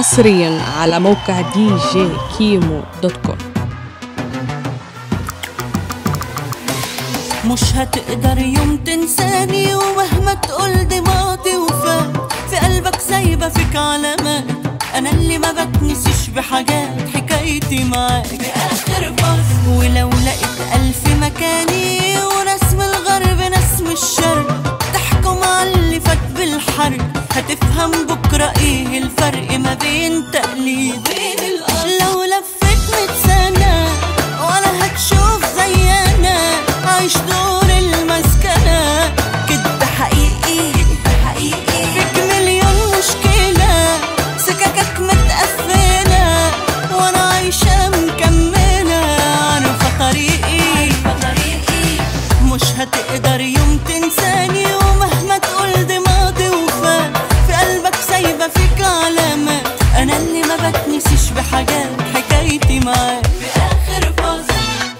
حصريا على موقع دي جي كيمو دوت كوم مش هتقدر يوم تنساني ومهما تقول دي ماضي وفات في قلبك سايبة فيك علامات أنا اللي ما بتنسيش بحاجات حكايتي معاك بآخر فصل ولو لقيت ألف مكاني ورسم الغرب نسم الشرق تحكم على اللي فات بالحرب هتفهم بكرة ايه الفرق ما بين تقليد وبين الأرض لو لفيت ميت سنة ولا هتشوف زي أنا عايش دور المسكنة كده حقيقي حقيقي فيك مليون مشكلة سككك متقفلة وأنا عايشة مكملة عارفة طريقي مش هتقدر يوم تنساني ومهما تقول دي ماضي وفات في قلبك سايبة فيك علامات أنا اللي ما بتنسيش بحاجات حكايتي معاك في آخر فصل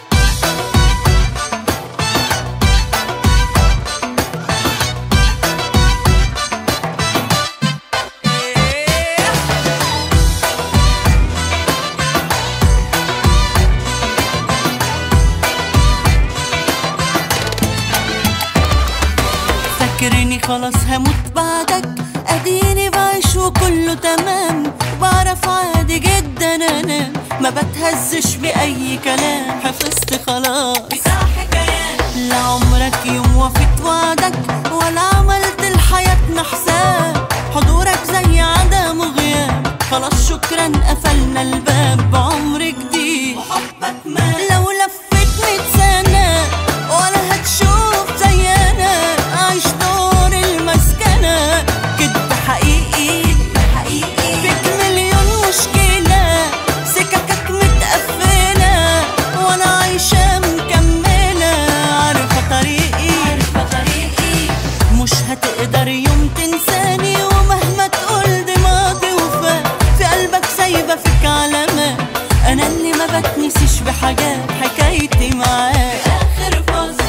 فاكرني خلاص هموت بعدك اديني بعيش وكله تمام بعرف عادي جدا انام ما بتهزش باي كلام حفظت خلاص لا عمرك يوم وفيت وعدك ولا عملت لحياتنا حساب حضورك زي عدم غياب خلاص شكرا قفلنا الباب بعمر جديد وحبك ما لو لفيت ميت سنة ولا هتشوف زي انا عايش دور المسكنة كده حقيقي حقيقي فيك مليون مشكلة سككك متقفلة وانا عايشة مكملة عارفة طريقي عارفة طريقي مش هتقدر يوم تنساني ومهما تقول دي ماضي وفات في قلبك سايبة فيك علامات انا اللي ما بتنسيش بحاجات حكايتي معاك اخر فصل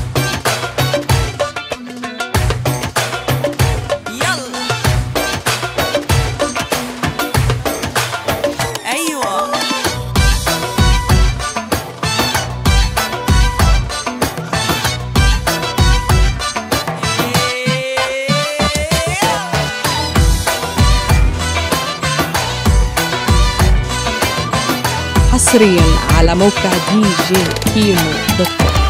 يلا ايوه حصريا على موقع دي جي كيمو دوت كوم